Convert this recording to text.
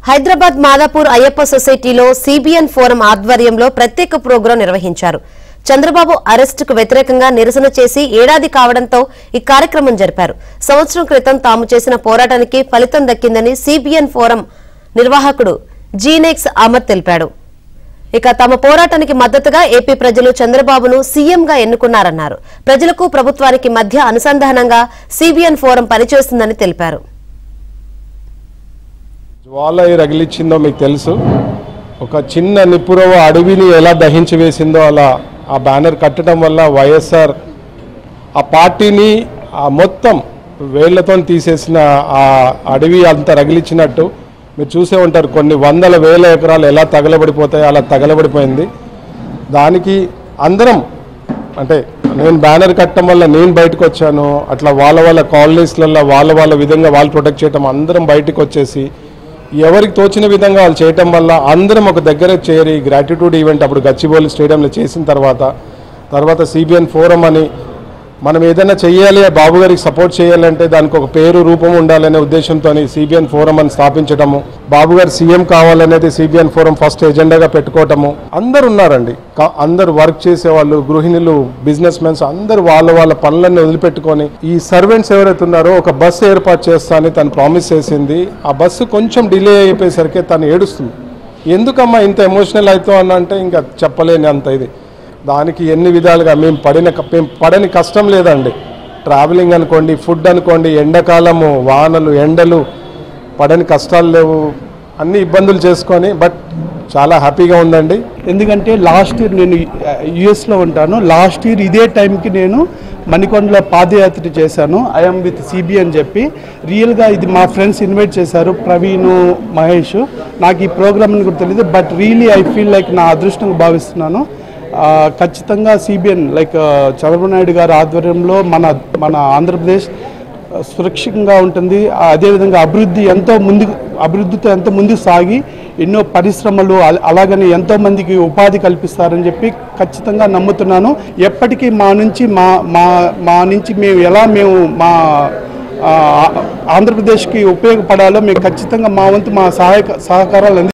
హైదరాబాద్ మాదాపూర్ అయ్యప్ప సొసైటీలో CBN forum ఆధ్వర్యంలో ప్రత్యేక ప్రోగ్రాం నిర్వహించారు చంద్రబాబు అరెస్టుకు వ్యతిరేకంగా నిరసన చేసి ఏడాది కావడంతో ఈ కార్యక్రమం జరిపారు సంవత్సరం క్రితం తాము చేసిన పోరాటానికి ఫలితం దక్కిందని సిబిఎన్ ఫోరం నిర్వాహకుడు జీనెక్స్ అమర్ తెలిపాడు ఇక తమ పోరాటానికి మద్దతుగా ఏపీ ప్రజలు చంద్రబాబును సీఎంగా ఎన్నుకున్నారన్నారు ప్రజలకు ప్రభుత్వానికి మధ్య అనుసంధానంగా సిబిఎన్ ఫోరం పనిచేస్తుందని తెలిపారు జ్వాల రగిలిచ్చిందో మీకు తెలుసు ఒక చిన్న నిప్పురవ అడవిని ఎలా దహించి వేసిందో అలా ఆ బ్యానర్ కట్టడం వల్ల వైఎస్ఆర్ ఆ పార్టీని ఆ మొత్తం వేళ్లతో తీసేసిన ఆ అడవి అంత రగిలిచ్చినట్టు మీరు చూసే ఉంటారు కొన్ని వందల వేల ఎకరాలు ఎలా తగలబడిపోతాయో అలా తగలబడిపోయింది దానికి అందరం అంటే నేను బ్యానర్ కట్టడం వల్ల నేను బయటకు వచ్చాను అట్లా వాళ్ళ వాళ్ళ కాలనీస్లలో వాళ్ళ వాళ్ళ విధంగా వాళ్ళు ప్రొటెక్ట్ చేయటం అందరం బయటకు వచ్చేసి ఎవరికి తోచిన విధంగా వాళ్ళు చేయటం వల్ల అందరం ఒక దగ్గర చేరి గ్రాటిట్యూడ్ ఈవెంట్ అప్పుడు గచ్చిబౌలి స్టేడియంలో చేసిన తర్వాత తర్వాత సిబిఎన్ ఫోరం అని మనం ఏదైనా చెయ్యాలి బాబు గారికి సపోర్ట్ చేయాలంటే దానికి ఒక పేరు రూపం ఉండాలనే ఉద్దేశంతో సిబిఎన్ ఫోరం అని స్థాపించడము బాబు గారు సీఎం కావాలనేది సిబిఎన్ ఫోరం ఫస్ట్ ఎజెండాగా పెట్టుకోవటము అందరు ఉన్నారండి కా- అందరు వర్క్ చేసేవాళ్ళు గృహిణులు బిజినెస్ మెన్స్ అందరు వాళ్ళ వాళ్ళ పనులన్నీ వదిలిపెట్టుకొని ఈ సర్వెంట్స్ ఎవరైతే ఉన్నారో ఒక బస్సు ఏర్పాటు చేస్తా అని తను ప్రామిస్ చేసింది ఆ బస్సు కొంచెం డిలే అయిపోయేసరికి తను ఏడుస్తుంది ఎందుకమ్మా ఇంత ఎమోషనల్ అవుతావు అన్న అంటే ఇంకా చెప్పలేని అంత ఇది దానికి ఎన్ని విధాలుగా మేము పడిన క- మేము పడని కష్టం లేదండి ట్రావెలింగ్ అనుకోండి ఫుడ్ అనుకోండి ఎండాకాలము వానలు ఎండలు పడని కష్టాలు లేవు అన్ని ఇబ్బందులు చేసుకొని బట్ చాలా హ్యాపీగా ఉందండి ఎందుకంటే లాస్ట్ ఇయర్ నేను యుఎస్లో ఉంటాను లాస్ట్ ఇయర్ ఇదే టైంకి నేను మణికొండలో పాదయాత్ర చేశాను ఐఎమ్ విత్ సిబి అని చెప్పి రియల్గా ఇది మా ఫ్రెండ్స్ ఇన్వైట్ చేశారు ప్రవీణ్ మహేష్ నాకు ఈ ప్రోగ్రామ్ అని కూడా తెలియదు but really I feel like నా అదృష్టంగా భావిస్తున్నాను ఆ, ఖచ్చితంగా సిబిఎన్ లైక్ చంద్రబాబు నాయుడు గారి ఆధ్వర్యంలో మన మన ఆంధ్రప్రదేశ్ సురక్షితంగా ఉంటుంది ఆ, అదేవిధంగా అభివృద్ధి ఎంతో ముందు అభివృద్ధితో ఎంతో ముందుకు సాగి ఎన్నో పరిశ్రమలు అల- అలాగని ఎంతో మందికి ఉపాధి కల్పిస్తారని చెప్పి ఖచ్చితంగా నమ్ముతున్నాను ఎప్పటికీ మా నుంచి మా మా మా నుంచి మేము ఎలా మేము మా ఆ, ఆంధ్రప్రదేశ్కి ఉపయోగపడాలో మేము ఖచ్చితంగా మా వంతు మా సహాయక సహకారాలు అంది